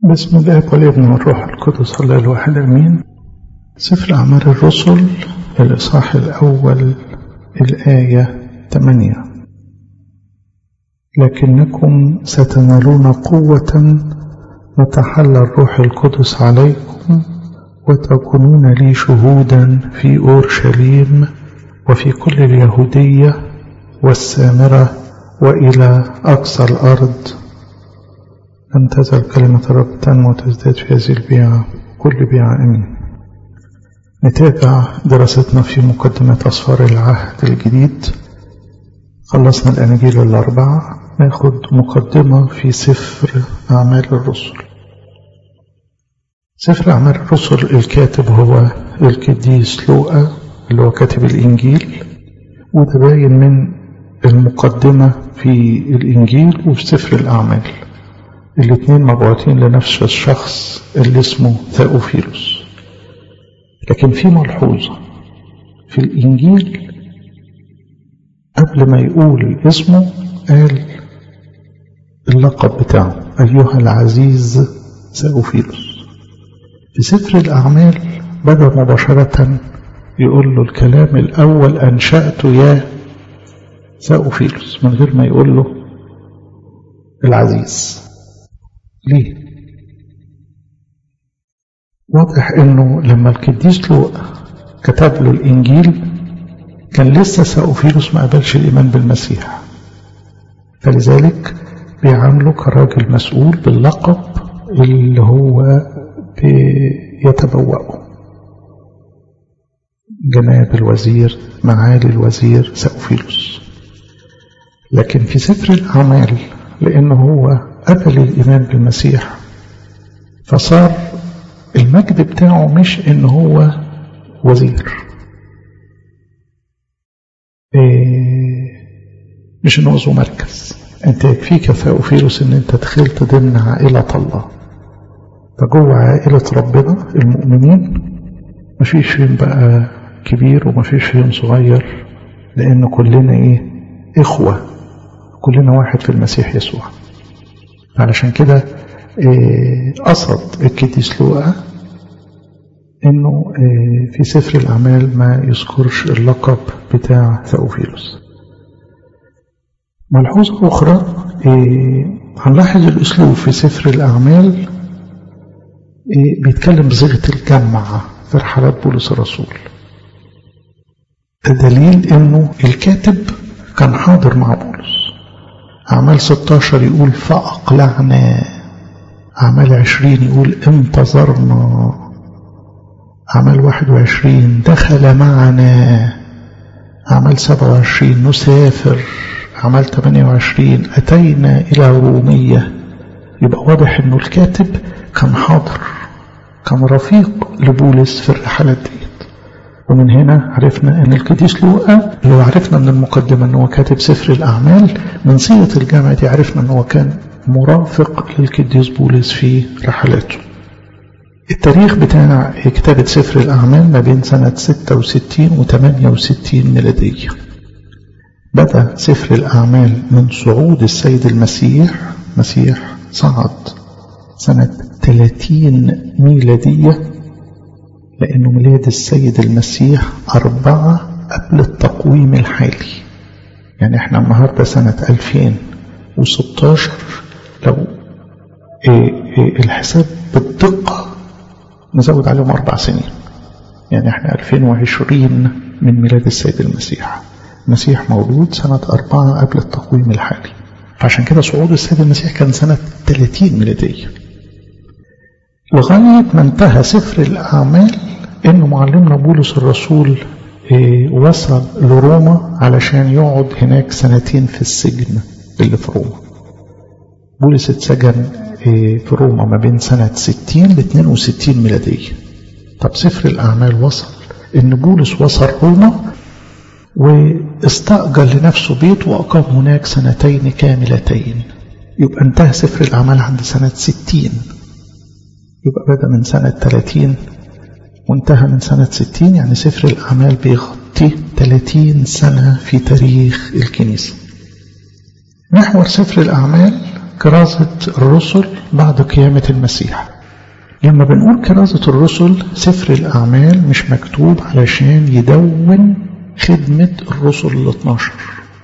بسم الله والابن والروح القدس الله الواحد امين سفر اعمال الرسل الاصحاح الاول الايه 8 لكنكم ستنالون قوه وتحلى الروح القدس عليكم وتكونون لي شهودا في اورشليم وفي كل اليهوديه والسامره والى اقصى الارض أن تزل كلمة الرب تنمو وتزداد في هذه البيعة كل بيعة أمين نتابع دراستنا في مقدمة أسفار العهد الجديد خلصنا الأناجيل الأربعة ناخد مقدمة في سفر أعمال الرسل سفر أعمال الرسل الكاتب هو القديس لوقا اللي هو كاتب الإنجيل وده باين من المقدمة في الإنجيل وفي سفر الأعمال الاثنين مبعوثين لنفس الشخص اللي اسمه ثاوفيلوس لكن في ملحوظة في الإنجيل قبل ما يقول اسمه قال اللقب بتاعه أيها العزيز ثاوفيلوس في سفر الأعمال بدأ مباشرة يقول له الكلام الأول أنشأته يا ثاوفيلوس من غير ما يقول له العزيز ليه واضح انه لما القديس لوقا كتب له الانجيل كان لسه ساوفيلوس ما قبلش الايمان بالمسيح فلذلك بيعامله كراجل مسؤول باللقب اللي هو بيتبوأه جناب الوزير معالي الوزير ساوفيلوس لكن في سفر الاعمال لانه هو قبل الإيمان بالمسيح فصار المجد بتاعه مش إن هو وزير إيه مش إن هو ذو مركز أنت يكفيك يا ثاوفيلوس إن أنت دخلت ضمن عائلة الله فجوه عائلة ربنا المؤمنين مفيش فيهم بقى كبير ومفيش فيهم صغير لأن كلنا إيه إخوة كلنا واحد في المسيح يسوع علشان كده قصد القديس لوقا انه في سفر الاعمال ما يذكرش اللقب بتاع ثاوفيلوس ملحوظة أخرى هنلاحظ الأسلوب في سفر الأعمال بيتكلم بصيغة الجمع في رحلات بولس الرسول ده دليل إنه الكاتب كان حاضر مع بولس أعمال 16 يقول فأقلعنا أعمال 20 يقول انتظرنا أعمال 21 دخل معنا أعمال 27 نسافر أعمال 28 أتينا إلى رومية يبقى واضح إنه الكاتب كان حاضر كان رفيق لبولس في الرحلات ديت ومن هنا عرفنا ان القديس لوقا لو عرفنا من المقدمة ان هو كاتب سفر الاعمال من صيغة الجامعة دي عرفنا ان هو كان مرافق للقديس بولس في رحلاته التاريخ بتاع كتابة سفر الأعمال ما بين سنة 66 و 68 ميلادية بدأ سفر الأعمال من صعود السيد المسيح مسيح صعد سنة 30 ميلادية لأنه ميلاد السيد المسيح أربعة قبل التقويم الحالي يعني احنا النهاردة سنة 2016 لو ايه ايه الحساب بالدقة نزود عليهم أربع سنين يعني احنا 2020 من ميلاد السيد المسيح المسيح مولود سنة أربعة قبل التقويم الحالي فعشان كده صعود السيد المسيح كان سنة 30 ميلادية لغاية ما انتهى سفر الأعمال إنه معلمنا بولس الرسول وصل لروما علشان يقعد هناك سنتين في السجن اللي في روما بولس اتسجن في روما ما بين سنة 60 ل 62 ميلادية طب سفر الأعمال وصل إن بولس وصل روما واستأجر لنفسه بيت وأقام هناك سنتين كاملتين يبقى انتهى سفر الأعمال عند سنة 60 يبقى بدأ من سنة 30 وانتهى من سنة 60 يعني سفر الأعمال بيغطي 30 سنة في تاريخ الكنيسة محور سفر الأعمال كرازة الرسل بعد قيامة المسيح لما بنقول كرازة الرسل سفر الأعمال مش مكتوب علشان يدون خدمة الرسل ال 12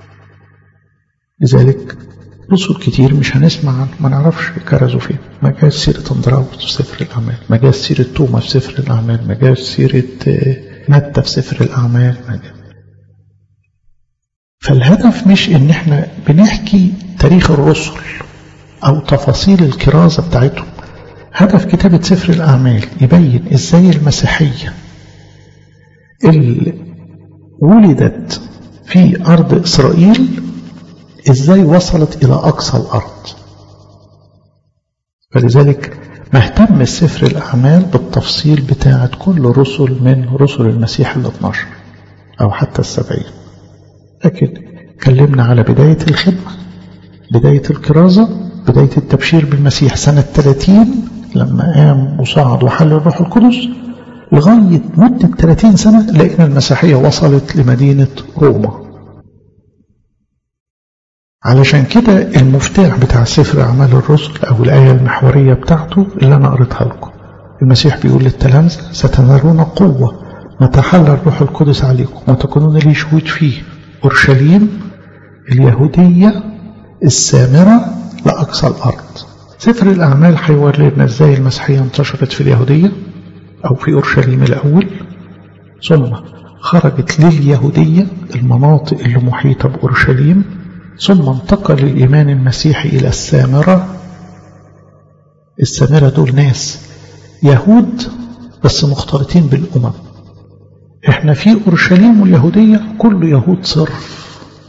لذلك رسل كتير مش هنسمع عنه ما نعرفش كرزوا فين ما جاش سيرة اندراوس في سفر الأعمال ما جاش سيرة توما في سفر الأعمال ما جاش سيرة متى في سفر الأعمال ما جاش. فالهدف مش ان احنا بنحكي تاريخ الرسل او تفاصيل الكرازة بتاعتهم هدف كتابة سفر الأعمال يبين ازاي المسيحية اللي ولدت في أرض إسرائيل ازاي وصلت إلى أقصى الأرض فلذلك ما اهتم سفر الأعمال بالتفصيل بتاعة كل رسل من رسل المسيح ال 12 أو حتى السبعين لكن كلمنا على بداية الخدمة بداية الكرازة بداية التبشير بالمسيح سنة 30 لما قام وصعد وحل الروح القدس لغاية مدة 30 سنة لقينا المسيحية وصلت لمدينة روما علشان كده المفتاح بتاع سفر أعمال الرسل أو الآية المحورية بتاعته اللي أنا قريتها لكم المسيح بيقول للتلامذة ستنالون قوة متى حل الروح القدس عليكم وتكونون لي شهود فيه أورشليم اليهودية السامرة لأقصى الأرض سفر الأعمال هيوري لنا إزاي المسيحية انتشرت في اليهودية أو في أورشليم الأول ثم خرجت لليهودية المناطق اللي محيطة بأورشليم ثم انتقل الإيمان المسيحي إلى السامرة السامرة دول ناس يهود بس مختلطين بالأمم احنا في أورشليم واليهودية كله يهود صرف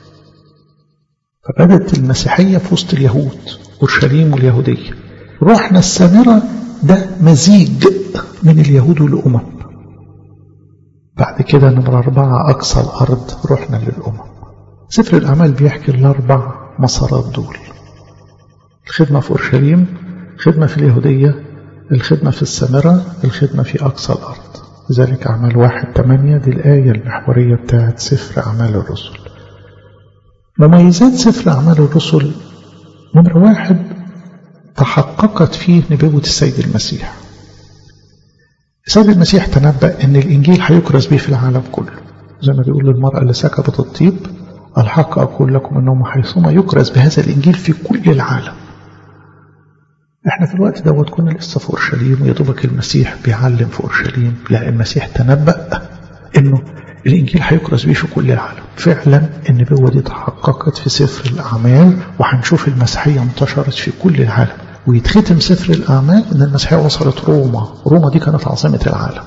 فبدت المسيحية في وسط اليهود أورشليم واليهودية رحنا السامرة ده مزيج من اليهود والأمم بعد كده نمرة أربعة أقصى الأرض رحنا للأمم سفر الأعمال بيحكي الأربع مسارات دول الخدمة في أورشليم الخدمة في اليهودية الخدمة في السامرة الخدمة في أقصى الأرض لذلك أعمال واحد تمانية دي الآية المحورية بتاعت سفر أعمال الرسل مميزات سفر أعمال الرسل نمرة واحد تحققت فيه نبوة السيد المسيح السيد المسيح تنبأ أن الإنجيل هيكرز به في العالم كله زي ما بيقول للمرأة اللي سكبت الطيب الحق أقول لكم أنه حيثما يكرز بهذا الإنجيل في كل العالم احنا في الوقت دوت كنا لسه في اورشليم ويدوبك المسيح بيعلم في اورشليم لا المسيح تنبأ انه الانجيل هيكرز بيه في كل العالم فعلا النبوه دي تحققت في سفر الاعمال وهنشوف المسيحيه انتشرت في كل العالم ويتختم سفر الاعمال ان المسيحيه وصلت روما روما دي كانت عاصمه العالم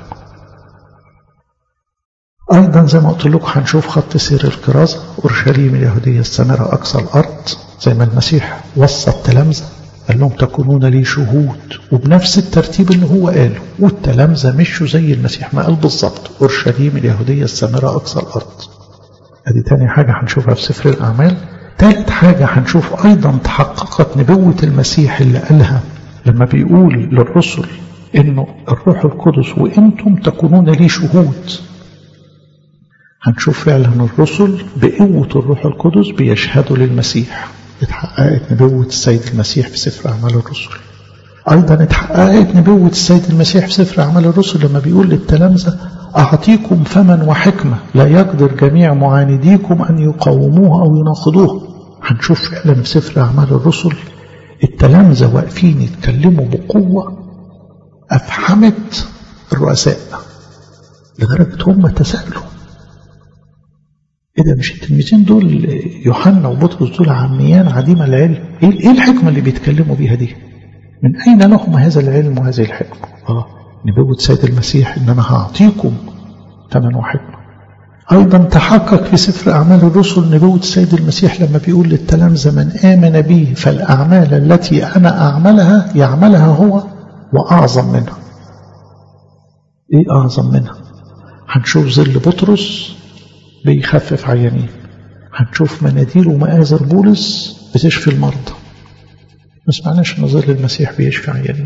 ايضا زي ما قلت لكم هنشوف خط سير الكرازه اورشليم اليهوديه السامره اقصى الارض زي ما المسيح وصى التلامذه قال لهم تكونون لي شهود وبنفس الترتيب اللي هو قاله والتلامذة مشوا زي المسيح ما قال بالظبط أورشليم اليهودية السامرة أقصى الأرض أدي تاني حاجة هنشوفها في سفر الأعمال تالت حاجة هنشوف أيضا تحققت نبوة المسيح اللي قالها لما بيقول للرسل إنه الروح القدس وإنتم تكونون لي شهود هنشوف فعلا الرسل بقوة الروح القدس بيشهدوا للمسيح اتحققت نبوة السيد المسيح في سفر أعمال الرسل أيضا اتحققت نبوة السيد المسيح في سفر أعمال الرسل لما بيقول للتلامذة أعطيكم فما وحكمة لا يقدر جميع معانديكم أن يقاوموه أو يناقضوه هنشوف فعلا في سفر أعمال الرسل التلامذة واقفين يتكلموا بقوة أفحمت الرؤساء لدرجة هم تساءلوا ايه ده مش التلميذين دول يوحنا وبطرس دول عميان عديم العلم ايه الحكمه اللي بيتكلموا بيها دي من اين لهم هذا العلم وهذه الحكمه اه نبوه سيد المسيح ان انا هعطيكم ثمن وحكمه ايضا تحقق في سفر اعمال الرسل نبوه السيد المسيح لما بيقول للتلامذه من امن بي فالاعمال التي انا اعملها يعملها هو واعظم منها ايه اعظم منها هنشوف ظل بطرس بيخفف عيانين هنشوف مناديل ومآزر بولس بتشفي المرضى ما سمعناش ان ظل المسيح بيشفي عيانين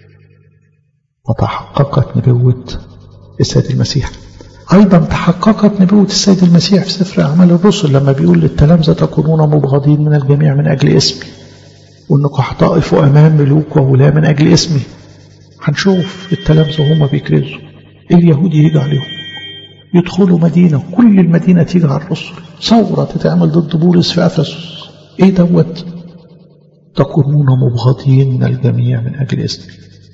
وتحققت نبوة السيد المسيح أيضا تحققت نبوة السيد المسيح في سفر أعمال الرسل لما بيقول للتلامذة تكونون مبغضين من الجميع من أجل اسمي وانكم هتقفوا امام ملوك وولاة من اجل اسمي هنشوف التلامذة وهم بيكرزوا اليهود يجي عليهم يدخلوا مدينة كل المدينة تيجي على الرسل ثورة تتعمل ضد بولس في أفسس إيه دوت تكونون مبغضين من الجميع من أجل اسمي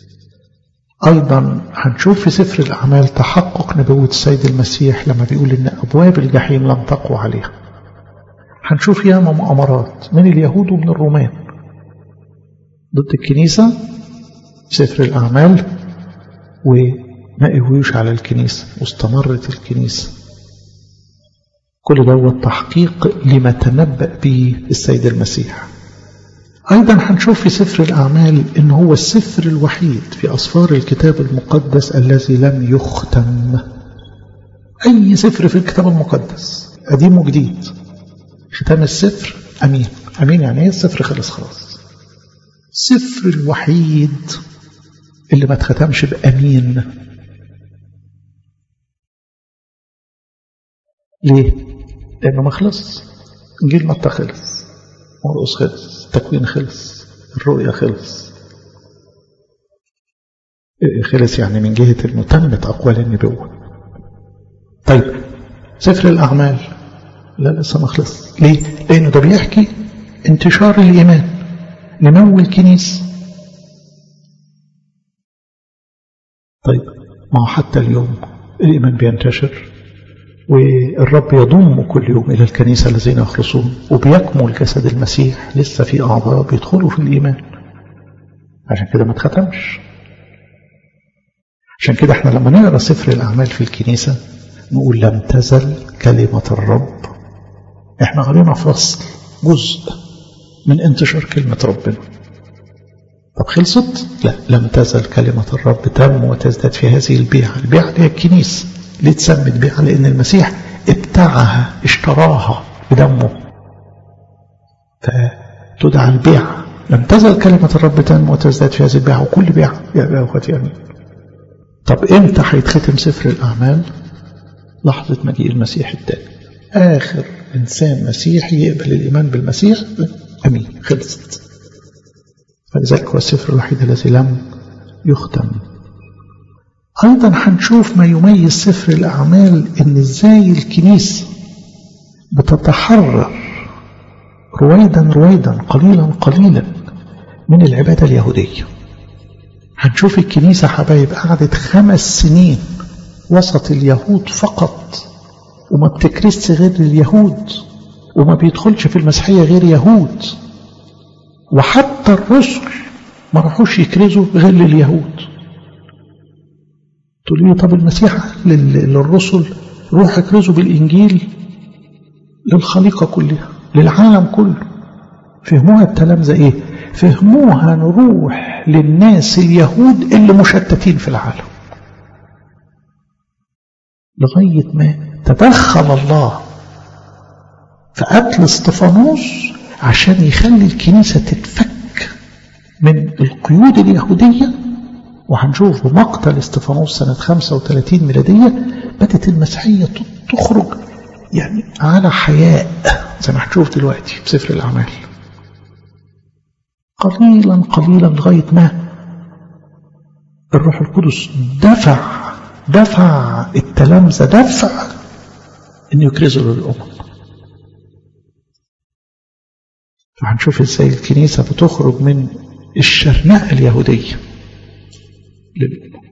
أيضا هنشوف في سفر الأعمال تحقق نبوة السيد المسيح لما بيقول إن أبواب الجحيم لم تقوى عليها هنشوف ياما مؤامرات من اليهود ومن الرومان ضد الكنيسة سفر الأعمال وما قويوش على الكنيسة واستمرت الكنيسة كل دوت تحقيق لما تنبأ به السيد المسيح أيضا هنشوف في سفر الأعمال إن هو السفر الوحيد في أسفار الكتاب المقدس الذي لم يختم أي سفر في الكتاب المقدس قديم وجديد ختام السفر أمين أمين يعني إيه السفر خلص خلاص السفر الوحيد اللي ما اتختمش بأمين ليه؟ لأنه ما خلص إنجيل متى خلص مرقس خلص التكوين خلص الرؤيا خلص خلص يعني من جهة انه تمت أقوال النبوة طيب سفر الأعمال لا لسه ما خلص ليه؟ لأنه ده بيحكي انتشار الإيمان نمو الكنيسة طيب ما هو حتى اليوم الإيمان بينتشر والرب يضم كل يوم إلى الكنيسة الذين يخلصون وبيكمل جسد المسيح لسه في أعضاء بيدخلوا في الإيمان عشان كده ما اتختمش عشان كده احنا لما نقرا سفر الأعمال في الكنيسة نقول لم تزل كلمة الرب احنا قرينا فصل جزء من انتشار كلمة ربنا طب خلصت؟ لا لم تزل كلمة الرب تم وتزداد في هذه البيعة البيعة هي الكنيسة ليه تسمت بيعة لأن المسيح ابتاعها اشتراها بدمه فتدعى البيعة لم تزل كلمة الرب تنمو وتزداد في هذه البيعة وكل بيعة يا أخوتي أمين طب إمتى هيتختم سفر الأعمال لحظة مجيء المسيح الثاني آخر إنسان مسيحي يقبل الإيمان بالمسيح أمين خلصت فلذلك هو السفر الوحيد الذي لم يختم أيضا هنشوف ما يميز سفر الأعمال إن إزاي الكنيسة بتتحرر رويدا رويدا قليلا قليلا من العبادة اليهودية هنشوف الكنيسة حبايب قعدت خمس سنين وسط اليهود فقط وما بتكرس غير اليهود وما بيدخلش في المسيحية غير يهود وحتى الرسل ما راحوش يكرزوا غير لليهود تقول لي طب المسيح للرسل روح اكرزوا بالإنجيل للخليقة كلها للعالم كله فهموها التلامذة ايه فهموها نروح للناس اليهود اللي مشتتين في العالم لغاية ما تدخل الله في قتل استفانوس عشان يخلي الكنيسة تتفك من القيود اليهودية وهنشوف بمقتل استفانوس سنة 35 ميلادية بدأت المسيحية تخرج يعني على حياء زي ما هنشوف دلوقتي في سفر الأعمال قليلا قليلا لغاية ما الروح القدس دفع دفع التلامذة دفع أن يكرزوا للأمم فهنشوف ازاي الكنيسة بتخرج من الشرنقة اليهودية للأمم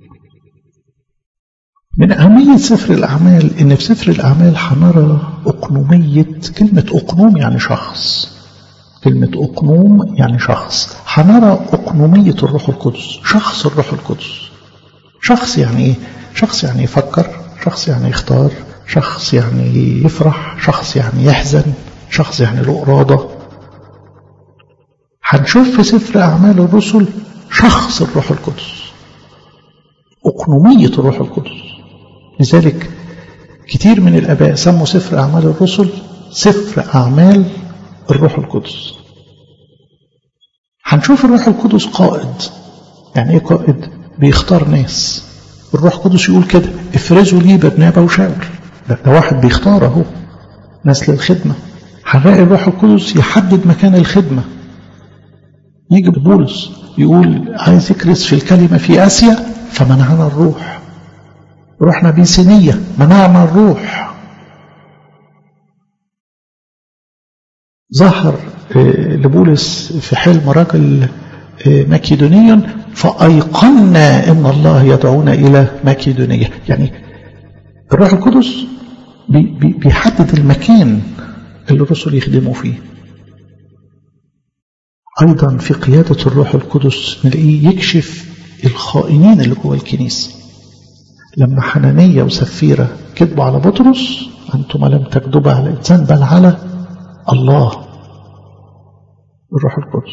من أهمية سفر الأعمال إن في سفر الأعمال هنرى أقنومية كلمة أقنوم يعني شخص كلمة أقنوم يعني شخص هنرى أقنومية الروح القدس شخص الروح القدس شخص يعني إيه؟ شخص يعني يفكر شخص يعني يختار شخص يعني يفرح شخص يعني يحزن شخص يعني له إرادة هنشوف في سفر أعمال الرسل شخص الروح القدس أقنومية الروح القدس لذلك كتير من الآباء سموا سفر أعمال الرسل سفر أعمال الروح القدس هنشوف الروح القدس قائد يعني ايه قائد بيختار ناس الروح القدس يقول كده افرزوا لي برنابا وشاول ده, ده واحد بيختار اهو ناس للخدمة هنلاقي الروح القدس يحدد مكان الخدمة يجي بولس يقول عايز يكرس في الكلمة في آسيا فمنعنا الروح رحنا بيسينية منعنا الروح ظهر لبولس في حلم رجل مكيدوني فأيقنا أن الله يدعونا إلى مكيدونية يعني الروح القدس بيحدد المكان اللي الرسل يخدموا فيه أيضا في قيادة الروح القدس نلاقيه يكشف الخائنين اللي جوه الكنيسة لما حنانية وسفيرة كذبوا على بطرس أنتم لم تكذبوا على إنسان بل على الله الروح القدس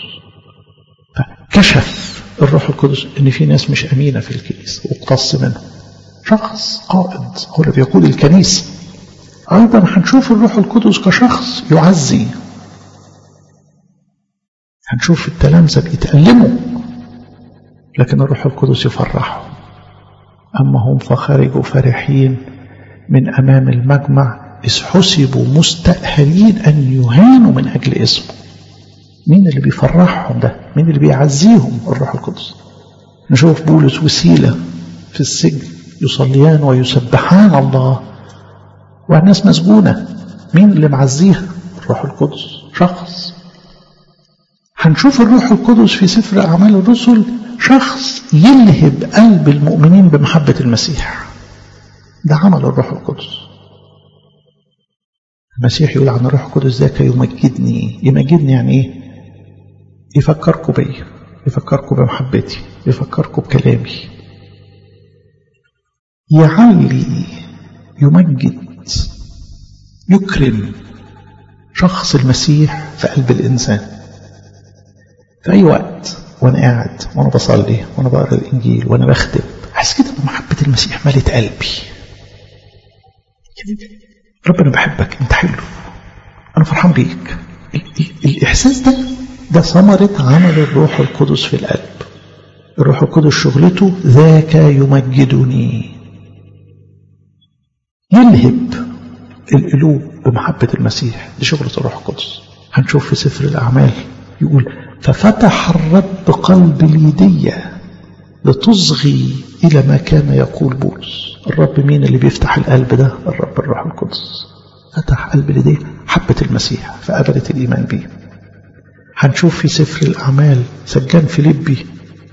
فكشف الروح القدس ان في ناس مش امينه في الكنيسه واقتص منهم شخص قائد هو اللي بيقود الكنيسه ايضا هنشوف الروح القدس كشخص يعزي هنشوف التلامذه بيتألموا لكن الروح القدس يفرحهم اما هم فخرجوا فرحين من امام المجمع اذ حسبوا مستأهلين ان يهانوا من اجل اسمه مين اللي بيفرحهم ده مين اللي بيعزيهم الروح القدس نشوف بولس وسيلة في السجن يصليان ويسبحان الله والناس مسجونة مين اللي معزيها الروح القدس شخص هنشوف الروح القدس في سفر أعمال الرسل شخص يلهب قلب المؤمنين بمحبة المسيح ده عمل الروح القدس المسيح يقول عن الروح القدس ذاك يمجدني يمجدني يعني ايه يفكركم بيا يفكركم بمحبتي يفكركم بكلامي يعلي يمجد يكرم شخص المسيح في قلب الإنسان في أي وقت وأنا قاعد وأنا بصلي وأنا بقرأ الإنجيل وأنا بخدم حاسس كده بمحبة المسيح ملت قلبي ربنا بحبك أنت حلو أنا فرحان بيك الإحساس ده ده ثمرة عمل الروح القدس في القلب الروح القدس شغلته ذاك يمجدني يلهب القلوب بمحبة المسيح دي شغلة الروح القدس هنشوف في سفر الأعمال يقول ففتح الرب قلب ليدية لتصغي إلى ما كان يقول بولس الرب مين اللي بيفتح القلب ده الرب الروح القدس فتح قلب ليدية حبة المسيح فقبلت الإيمان بيه هنشوف في سفر الأعمال سجان فيليبي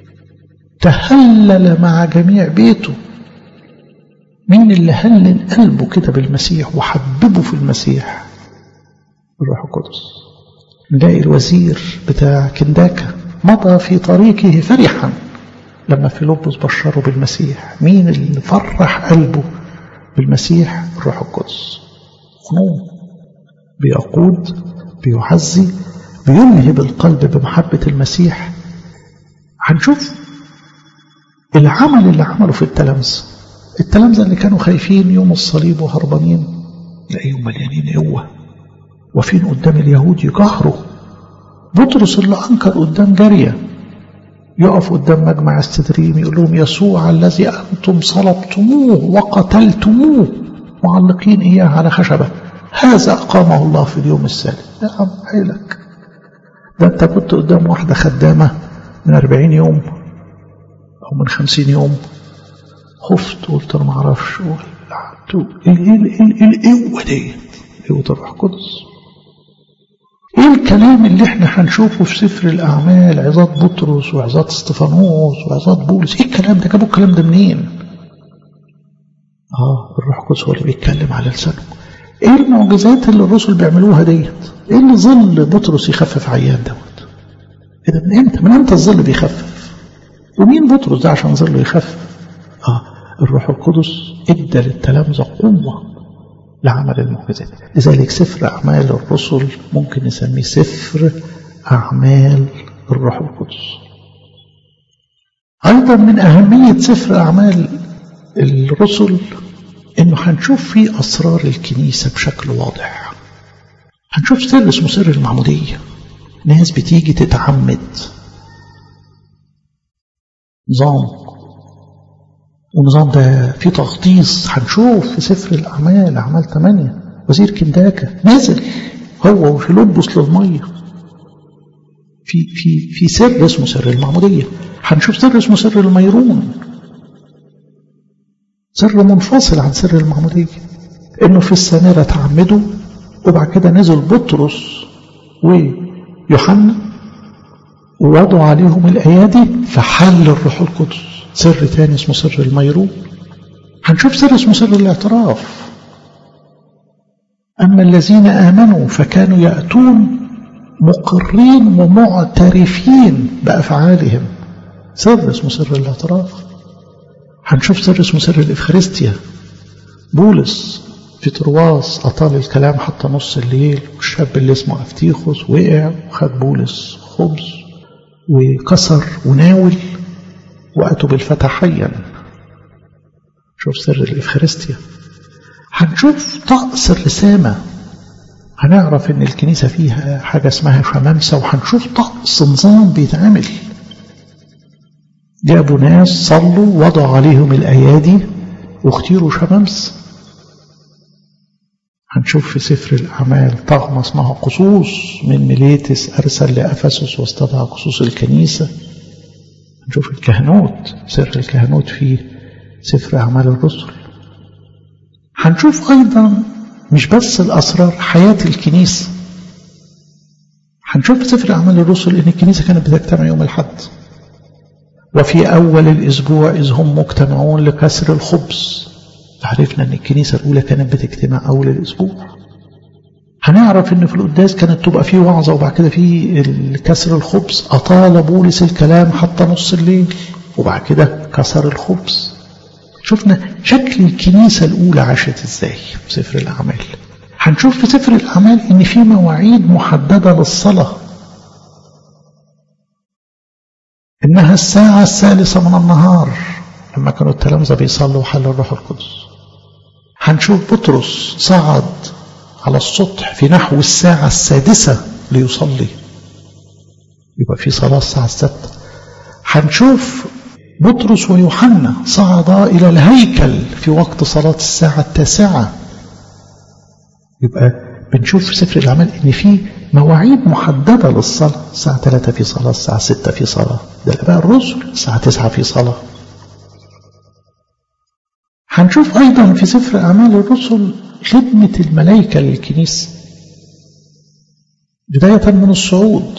تهلل مع جميع بيته مين اللي هلل قلبه كده بالمسيح وحببه في المسيح الروح القدس نلاقي الوزير بتاع كنداكا مضى في طريقه فرحا لما فيلبس بشره بالمسيح مين اللي فرح قلبه بالمسيح الروح القدس فنون بيقود بيعزي بيلهب القلب بمحبة المسيح هنشوف العمل اللي عمله في التلامذة التلامذة اللي كانوا خايفين يوم الصليب وهربانين تلاقيهم مليانين قوة وفين قدام اليهود يقهروا بطرس اللي أنكر قدام جارية يقف قدام مجمع استدريم يقول لهم يسوع الذي أنتم صلبتموه وقتلتموه معلقين إياه على خشبة هذا أقامه الله في اليوم الثالث يا عم حيلك ده أنت كنت قدام واحدة خدامة من أربعين يوم أو من خمسين يوم خفت قلت أنا معرفش إيه القوة دي قوة الروح القدس ايه الكلام اللي احنا هنشوفه في سفر الاعمال عظات بطرس وعظات استفانوس وعظات بولس ايه الكلام ده جابوا الكلام ده منين اه الروح القدس هو اللي بيتكلم على لسانه ايه المعجزات اللي الرسل بيعملوها ديت ايه اللي ظل بطرس يخفف عيان دوت ايه ده من امتى من امتى الظل بيخفف ومين بطرس ده عشان ظله يخفف اه الروح القدس ادى للتلامذه قوه لعمل المعجزات لذلك سفر أعمال الرسل ممكن نسميه سفر أعمال الروح القدس أيضا من أهمية سفر أعمال الرسل إنه هنشوف فيه أسرار الكنيسة بشكل واضح هنشوف سر اسمه سر المعمودية ناس بتيجي تتعمد نظام والنظام ده فيه تغطيس هنشوف في سفر الأعمال أعمال 8 وزير كنداكا نازل هو وفيلبس للمية في في في سر اسمه سر المعمودية هنشوف سر اسمه سر الميرون سر منفصل عن سر المعمودية انه في السامرة تعمدوا وبعد كده نزل بطرس ويوحنا ووضعوا عليهم الأيادي فحل الروح القدس سر تاني اسمه سر الميرون هنشوف سر اسمه سر الاعتراف أما الذين آمنوا فكانوا يأتون مقرين ومعترفين بأفعالهم سر اسمه سر الاعتراف هنشوف سر اسمه سر الإفخارستيا بولس في ترواس أطال الكلام حتى نص الليل والشاب اللي اسمه أفتيخوس وقع وخد بولس خبز وكسر وناول وأتوا بالفتح حيا شوف سر الإفخارستيا هنشوف طقس الرسامة هنعرف ان الكنيسة فيها حاجة اسمها شمامسة وهنشوف طقس نظام بيتعمل جابوا ناس صلوا وضعوا عليهم الأيادي واختيروا شمامس هنشوف في سفر الأعمال طغمة اسمها قصوص من ميليتس أرسل لأفسس واستدعى قصوص الكنيسة هنشوف الكهنوت سر الكهنوت في سفر أعمال الرسل هنشوف أيضا مش بس الأسرار حياة الكنيسة هنشوف في سفر أعمال الرسل إن الكنيسة كانت بتجتمع يوم الحد وفي أول الأسبوع إذ هم مجتمعون لكسر الخبز عرفنا أن الكنيسة الأولى كانت بتجتمع أول الأسبوع هنعرف أن في القداس كانت تبقى فيه وعظة وبعد كده في كسر الخبز أطال بولس الكلام حتى نص الليل وبعد كده كسر الخبز شفنا شكل الكنيسة الأولى عاشت إزاي في سفر الأعمال هنشوف في سفر الأعمال إن في مواعيد محددة للصلاة إنها الساعة الثالثة من النهار لما كانوا التلامذة بيصلوا حل الروح القدس هنشوف بطرس صعد على السطح في نحو الساعة السادسة ليصلي يبقى في صلاة الساعة الستة هنشوف بطرس ويوحنا صعدا إلى الهيكل في وقت صلاة الساعة التاسعة يبقى بنشوف في سفر الأعمال إن في مواعيد محددة للصلاة الساعة 3 في صلاة الساعة 6 في صلاة ده بقى الرسل الساعة 9 في صلاة هنشوف أيضا في سفر أعمال الرسل خدمة الملائكة للكنيسة بداية من الصعود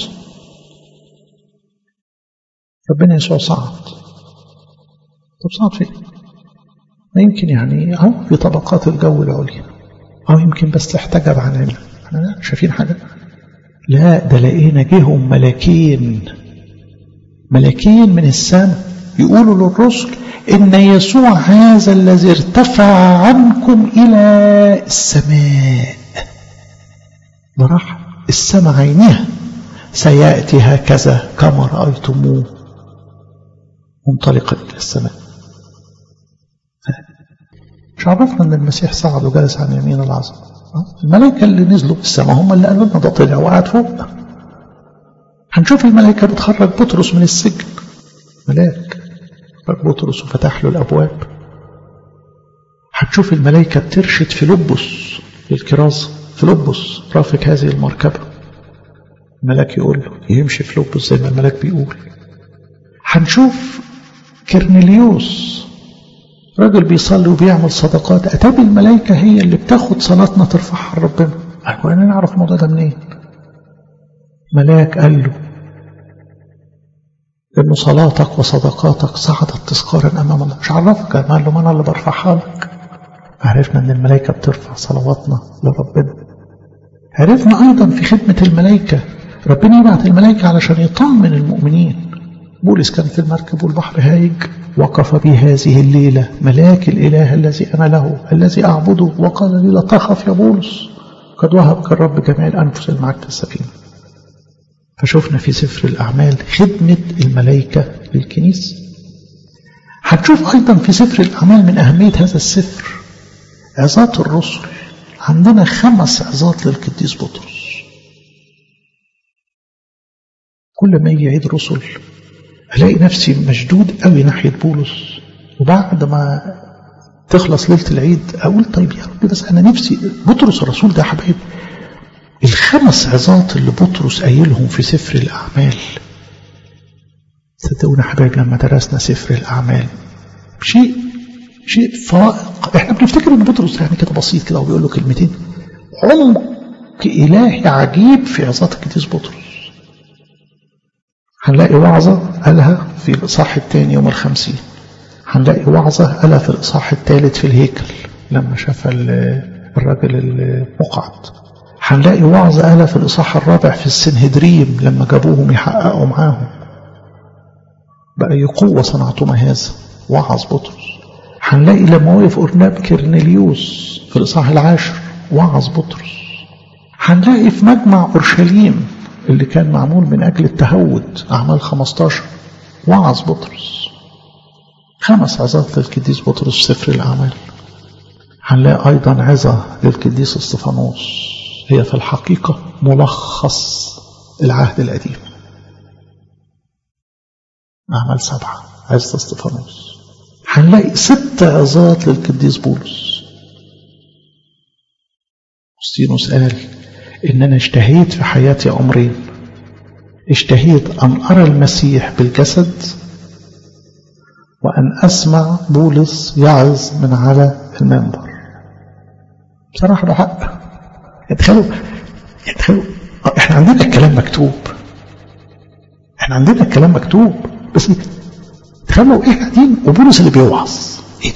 ربنا يسوع صعد طب صعد فين؟ ما يمكن يعني أهو في طبقات الجو العليا أو يمكن بس احتجب عننا احنا شايفين حاجة لا ده لقينا جيهم ملاكين ملاكين من السماء يقولوا للرسل إن يسوع هذا الذي ارتفع عنكم إلى السماء ده راح السماء عينها سيأتي هكذا كما رأيتموه منطلقا إلى السماء مش عرفنا أن المسيح صعد وجلس عن يمين العظمة الملائكة اللي نزلوا في السماء هم اللي قالوا لنا ده طلع وقعد فوق هنشوف الملائكة بتخرج بطرس من السجن ملاك خرج بطرس وفتح له الأبواب هنشوف الملائكة بترشد فيلبس للكرازة فيلبس رافق هذه المركبة الملاك يقول له يمشي فيلبس زي ما الملاك بيقول هنشوف كرنيليوس راجل بيصلي وبيعمل صدقات أتابي الملائكة هي اللي بتاخد صلاتنا ترفعها لربنا أنا نعرف الموضوع ده منين ملاك قال له إن صلاتك وصدقاتك صعدت تذكارا أمام الله مش عرفك قال له ما أنا اللي برفعها لك عرفنا أن الملائكة بترفع صلواتنا لربنا عرفنا أيضا في خدمة الملائكة ربنا يبعث الملائكة علشان يطمن المؤمنين بولس كان في المركب والبحر هايج وقف بي هذه الليلة ملاك الإله الذي أنا له الذي أعبده وقال لي لا تخف يا بولس قد وهبك الرب جميع الأنفس المعك في السفينة فشفنا في سفر الأعمال خدمة الملائكة للكنيسة هنشوف أيضا في سفر الأعمال من أهمية هذا السفر عظات الرسل عندنا خمس عظات للقديس بطرس كل ما يجي عيد رسل ألاقي نفسي مشدود قوي ناحية بولس وبعد ما تخلص ليلة العيد أقول طيب يا رب بس أنا نفسي بطرس الرسول ده يا حبايب الخمس عظات اللي بطرس قايلهم في سفر الأعمال صدقونا حبايب لما درسنا سفر الأعمال شيء شيء فائق احنا بنفتكر ان بطرس يعني كده بسيط كده وبيقول له كلمتين عمق إلهي عجيب في عظات القديس بطرس هنلاقي وعظة قالها في الإصحاح الثاني يوم الخمسين هنلاقي وعظة قالها في الإصحاح الثالث في الهيكل لما شاف الراجل المقعد هنلاقي وعظة قالها في الإصحاح الرابع في السنهدريم لما جابوهم يحققوا معاهم بأي قوة صنعتم هذا وعظ بطرس هنلاقي لما وقف أرناب كرنيليوس في الإصحاح العاشر وعظ بطرس هنلاقي في مجمع أورشليم اللي كان معمول من أجل التهود أعمال 15 وعظ بطرس خمس عظات للقديس بطرس في سفر الأعمال هنلاقي أيضا عظة للقديس استفانوس هي في الحقيقة ملخص العهد القديم أعمال سبعة عظة استفانوس هنلاقي ست عظات للقديس بولس أوستينوس قال إن أنا اشتهيت في حياتي أمرين اشتهيت أن أرى المسيح بالجسد وأن أسمع بولس يعظ من على المنبر بصراحة ده حق تخيلوا تخيلوا احنا عندنا الكلام مكتوب احنا عندنا الكلام مكتوب بس تخيلوا ايه قاعدين وبولس اللي بيوعظ ايه ده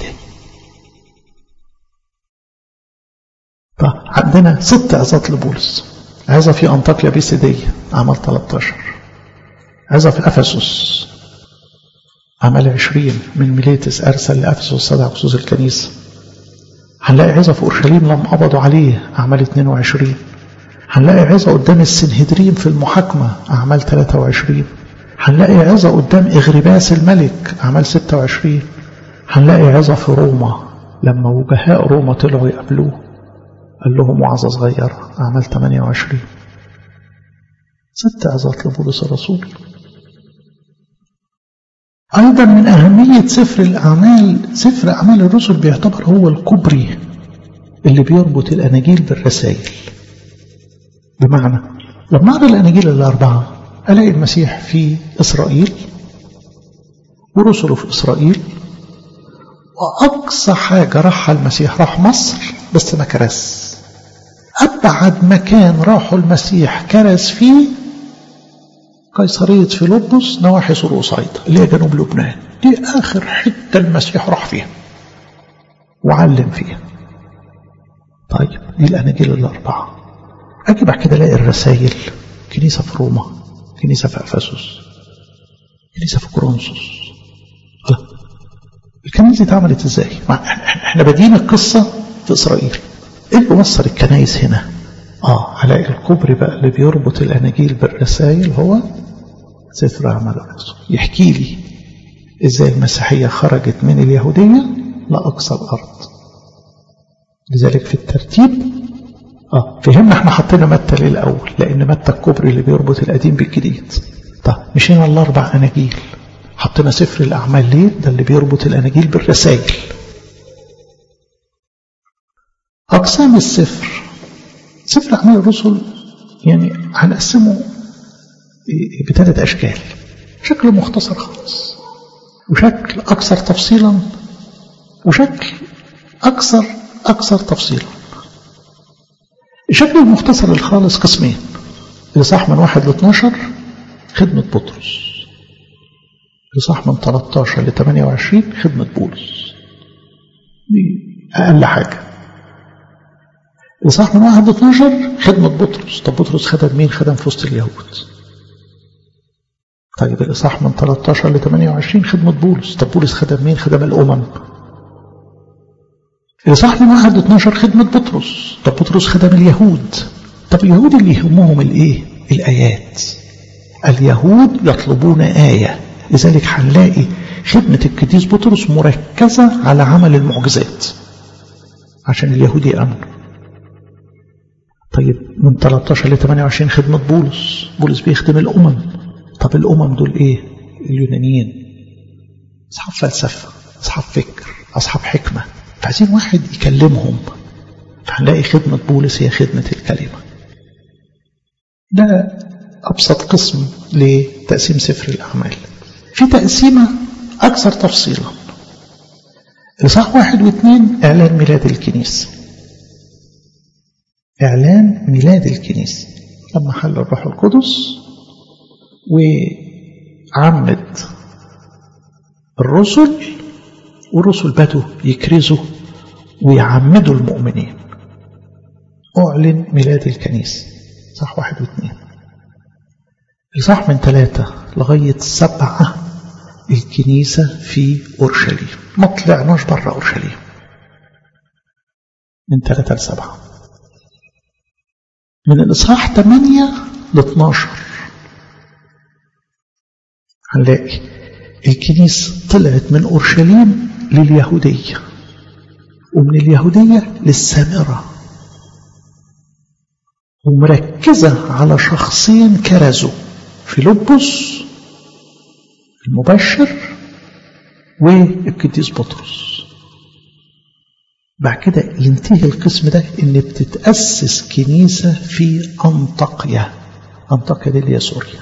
طيب عندنا ست عظات لبولس عظة في أنطاكيا بيسيدية عمل 13 عظة في أفسس عمل 20 من ميليتس أرسل لأفسس صدع خصوص الكنيسة هنلاقي عظة في أورشليم لم قبضوا عليه أعمال 22 هنلاقي عظة قدام السنهدريم في المحاكمة أعمال 23 هنلاقي عظة قدام إغرباس الملك أعمال 26 هنلاقي عظة في روما لما وجهاء روما طلعوا يقابلوه قال لهم وعظة صغيرة أعمال 28 ست عظات لبولس الرسول أيضا من أهمية سفر الأعمال سفر أعمال الرسل بيعتبر هو الكبري اللي بيربط الأناجيل بالرسائل بمعنى لما أقرأ الأناجيل الأربعة ألاقي المسيح في إسرائيل ورسله في إسرائيل وأقصى حاجة راحها المسيح راح مصر بس ما كرس أبعد مكان راحوا المسيح كرس فيه قيصرية فيلبس نواحي سور صيدا اللي هي جنوب لبنان دي آخر حتة المسيح راح فيها وعلم فيها طيب دي الأناجيل الأربعة أجي بعد كده ألاقي الرسائل كنيسة في روما كنيسة في أفسس كنيسة في كورنثوس الكنيسة دي اتعملت ازاي؟ احنا بادئين القصة في إسرائيل ايه اللي وصل الكنايس هنا؟ اه هلاقي الكوبري بقى اللي بيربط الأناجيل بالرسائل هو سفر أعمال الرسل يحكي لي ازاي المسيحية خرجت من اليهودية لأقصى الأرض لذلك في الترتيب اه فهمنا احنا حطينا متى ليه الأول لأن متى الكوبري اللي بيربط القديم بالجديد طب مشينا الأربع أناجيل حطينا سفر الأعمال ليه ده اللي بيربط الأناجيل بالرسائل أقسام السفر سفر أعمال الرسل يعني هنقسمه بثلاث أشكال شكل مختصر خالص وشكل أكثر تفصيلا وشكل أكثر أكثر تفصيلا الشكل المختصر الخالص قسمين الإصحاح من واحد ل 12 خدمة بطرس الإصحاح من 13 ل 28 خدمة بولس دي أقل حاجة الإصحاح من 1 ل 12 خدمة بطرس طب بطرس خدم مين خدم في وسط اليهود طيب الإصحاح من 13 ل 28 خدمة بولس طب بولس خدم مين خدم الأمم الإصحاح من 1 ل 12 خدمة بطرس طب بطرس خدم اليهود طب اليهود اللي يهمهم الإيه الآيات اليهود يطلبون آية لذلك هنلاقي خدمة القديس بطرس مركزة على عمل المعجزات عشان اليهود يأمنوا طيب من 13 ل 28 خدمة بولس بولس بيخدم الأمم طب الأمم دول إيه اليونانيين أصحاب فلسفة أصحاب فكر أصحاب حكمة فعايزين واحد يكلمهم فهنلاقي خدمة بولس هي خدمة الكلمة ده أبسط قسم لتقسيم سفر الأعمال في تقسيمة أكثر تفصيلا إصحاح واحد واثنين إعلان ميلاد الكنيسة إعلان ميلاد الكنيسة لما حل الروح القدس وعمد الرسل والرسل بدوا يكرزوا ويعمدوا المؤمنين أعلن ميلاد الكنيسة صح واحد واثنين صح من ثلاثة لغاية سبعة الكنيسة في أورشليم ما طلعناش بره أورشليم من ثلاثة لسبعة من الإصحاح 8 ل 12 هنلاقي الكنيسة طلعت من أورشليم لليهودية ومن اليهودية للسامرة ومركزة على شخصين كرزوا فيلبس المبشر والقديس بطرس بعد كده ينتهي القسم ده ان بتتأسس كنيسة في أنطاقيا أنطاقيا دي اللي هي سوريا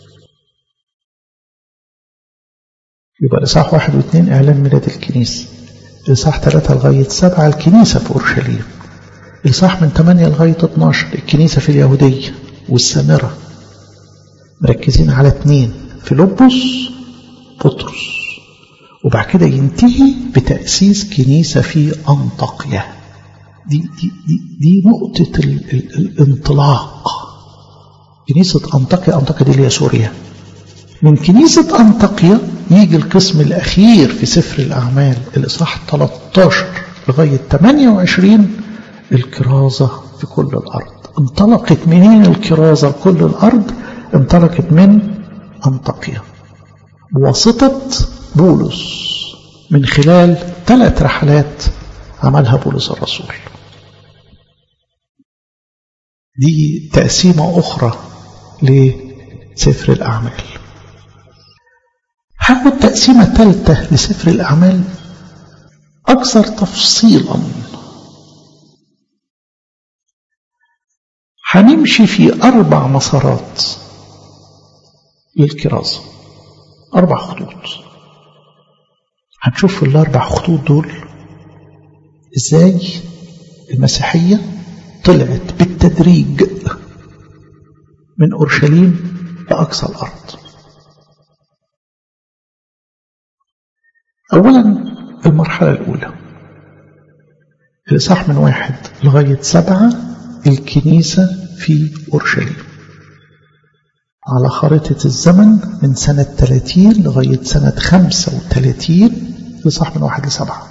يبقى الإصحاح واحد واثنين إعلان ميلاد الكنيسة الإصحاح ثلاثة لغاية سبعة الكنيسة في أورشليم الإصحاح من ثمانية لغاية 12 الكنيسة في اليهودية والسامرة مركزين على اثنين فيلبس بطرس وبعد كده ينتهي بتأسيس كنيسة في أنطاقيا دي, دي, دي, دي نقطة ال ال الانطلاق كنيسة أنطاقيا أنطاقيا دي اللي هي سوريا من كنيسة أنطاقيا يجي القسم الأخير في سفر الأعمال الإصحاح 13 لغاية 28 الكرازة في كل الأرض انطلقت منين الكرازة لكل الأرض انطلقت من أنطاقيا بواسطة بولس من خلال ثلاث رحلات عملها بولس الرسول دي تقسيمة أخرى لسفر الأعمال هاخد تقسيمة ثالثة لسفر الأعمال أكثر تفصيلا هنمشي في أربع مسارات للكرازة أربع خطوط هنشوف في الأربع خطوط دول إزاي المسيحية طلعت بالتدريج من أورشليم لأقصى الأرض أولا المرحلة الأولى الإصحاح من واحد لغاية سبعة الكنيسة في أورشليم على خريطة الزمن من سنة 30 لغاية سنة 35 الإصحاح من واحد لسبعة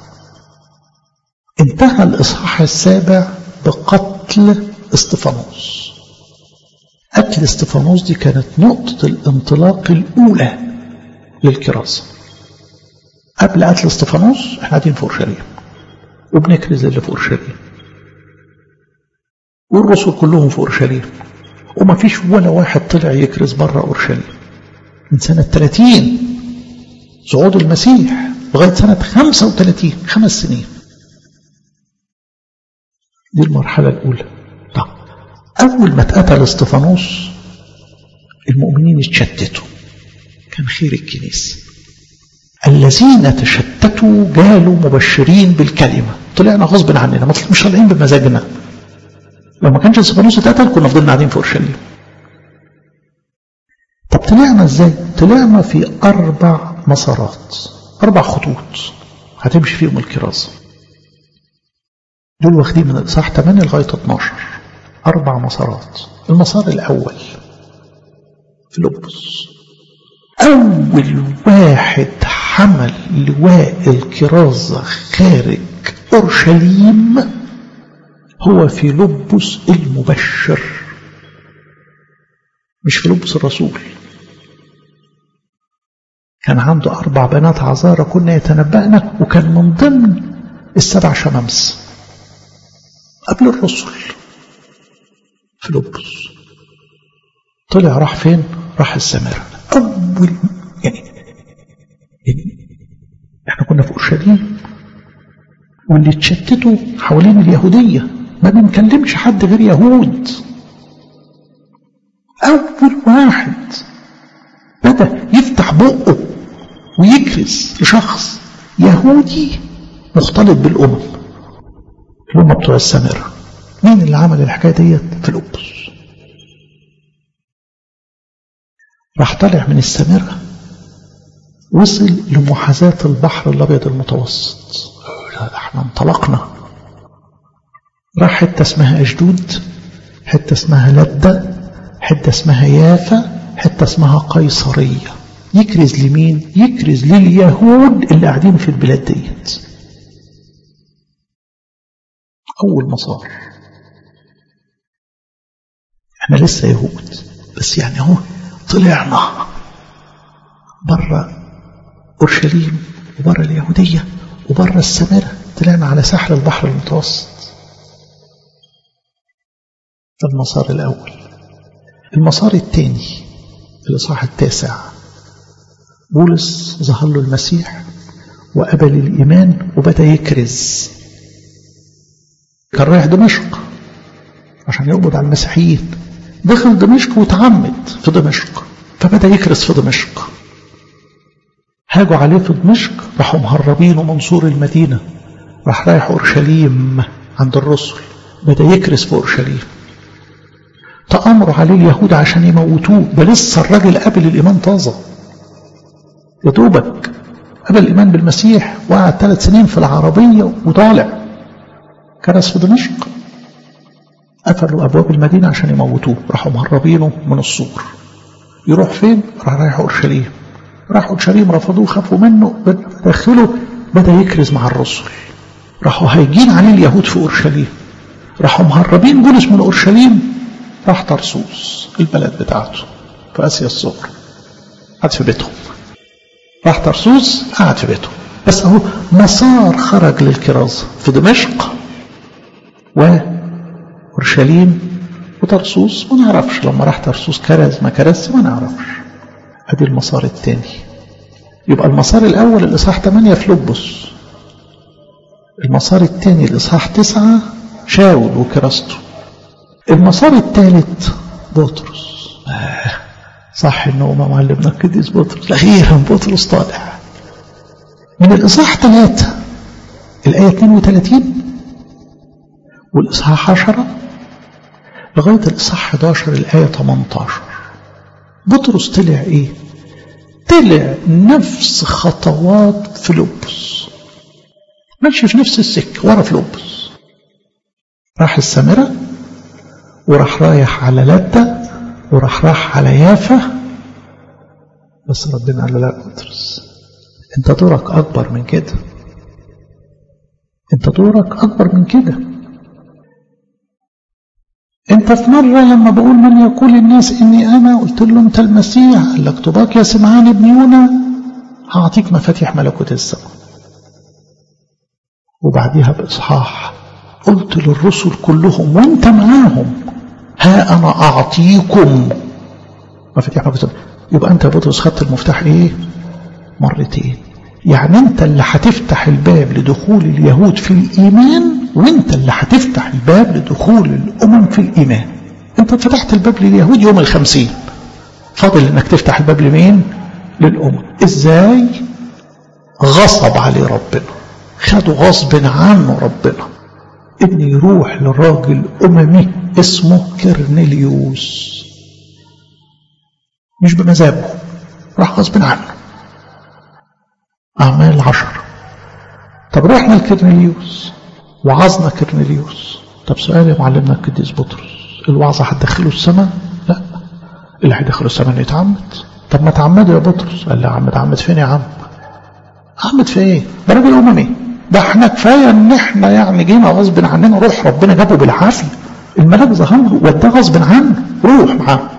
انتهى الإصحاح السابع بقتل استفانوس قتل استفانوس دي كانت نقطة الانطلاق الأولى للكراسة قبل قتل استفانوس احنا قاعدين في أورشليم وبنكرز اللي في أورشليم والرسل كلهم في أورشليم وما فيش ولا واحد طلع يكرز بره أورشليم من سنة 30 صعود المسيح لغاية سنة 35 خمس سنين دي المرحلة الأولى طب أول ما اتقتل استفانوس المؤمنين اتشتتوا كان خير الكنيسة الذين تشتتوا جالوا مبشرين بالكلمة طلعنا غصب عننا مش طالعين بمزاجنا لو ما كانش استفانوس اتقتل كنا فضلنا قاعدين في اورشليم طب طلعنا ازاي طلعنا في اربع مسارات اربع خطوط هتمشي فيهم الكرازه دول واخدين من الاصحاح 8 لغايه 12 اربع مسارات المسار الاول فيلبس اول واحد حمل لواء الكرازه خارج اورشليم هو فيلبس المبشر مش فيلبس الرسول كان عنده أربع بنات عذارى كنا يتنبأنا وكان من ضمن السبع شمامس قبل الرسل فيلبس طلع راح فين؟ راح السماء أول يعني يعني احنا كنا في أورشليم واللي اتشتتوا حوالين اليهودية ما بنكلمش حد غير يهود أول واحد بدأ يفتح بقه ويكرز لشخص يهودي مختلط بالأمم الأمة بتوع السامرة مين اللي عمل الحكاية ديت فيلبس راح طالع من السامرة وصل لمحاذاة البحر الأبيض المتوسط لا احنا انطلقنا راح حتة اسمها أشدود حتة اسمها لدة حتة اسمها يافا حتة اسمها قيصرية يكرز لمين؟ يكرز لليهود اللي قاعدين في البلاد ديت أول مسار احنا لسه يهود بس يعني هو طلعنا بره أورشليم وبره اليهودية وبره السامرة طلعنا على ساحل البحر المتوسط ده المسار الأول المسار الثاني الإصحاح التاسع بولس ظهر له المسيح وقبل الإيمان وبدأ يكرز كان رايح دمشق عشان يقبض على المسيحيين دخل دمشق وتعمد في دمشق فبدأ يكرز في دمشق هاجوا عليه في دمشق راحوا مهربينه من سور المدينة راح رايح أورشليم عند الرسل بدأ يكرز في أورشليم تأمروا عليه اليهود عشان يموتوه ده لسه الراجل قبل الإيمان طازة يا دوبك قبل الإيمان بالمسيح وقعد ثلاث سنين في العربية وطالع كرس في دمشق قفلوا أبواب المدينة عشان يموتوه راحوا مهربينه من السور يروح فين؟ راح رايح أورشليم راح أورشليم رفضوه خافوا منه دخلوا بدأ يكرز مع الرسل راحوا هايجين عليه اليهود في أورشليم راحوا مهربين بولس من أورشليم راح طرسوس البلد بتاعته في آسيا الصغرى قعد في بيتهم راح طرسوس قعد في بيته بس اهو مسار خرج للكرازة في دمشق وأورشليم وطرسوس ما نعرفش لما راح طرسوس كرز ما كرز ما نعرفش ادي المسار الثاني يبقى المسار الأول الإصحاح 8 في لبس المسار الثاني الإصحاح 9 شاول وكراسته المسار الثالث بطرس آه. صح انه ما معلمنا القديس بطرس اخيرا بطرس طالع من الاصحاح 3 الايه 32 والاصحاح 10 لغايه الاصحاح 11 الايه 18 بطرس طلع ايه طلع نفس خطوات فيلبس ماشي في نفس السكه ورا فيلبس راح السامره وراح رايح على لدة وراح راح على يافا بس ربنا قال له لا بطرس انت دورك اكبر من كده انت دورك اكبر من كده انت في مرة لما بقول من يقول الناس اني انا قلت له انت المسيح قال لك طباك يا سمعان ابن يونا هعطيك مفاتيح ملكوت السماء وبعديها باصحاح قلت للرسل كلهم وانت معاهم ها أنا أعطيكم مفاتيح ملكوت يبقى أنت يا بطرس خدت المفتاح إيه؟ مرتين يعني أنت اللي هتفتح الباب لدخول اليهود في الإيمان وأنت اللي هتفتح الباب لدخول الأمم في الإيمان أنت فتحت الباب لليهود يوم الخمسين فاضل إنك تفتح الباب لمين؟ للأمم إزاي؟ غصب عليه ربنا خدوا غصب عنه ربنا إن يروح لراجل أممي اسمه كرنيليوس مش بمزاجه راح غصب عنه أعمال عشر طب رحنا لكرنيليوس وعظنا كرنيليوس طب سؤال يا معلمنا القديس بطرس الوعظة هتدخله السماء؟ لا اللي هيدخله السماء انه يتعمد طب ما تعمده يا بطرس قال لي يا عم تعمد فين يا عم؟ عمد في ايه؟ ده راجل أممي ده احنا كفاية ان احنا يعني جينا غصب عننا روح ربنا جابه بالعافية الملاك ظهر له وداه غصب عنه روح معاه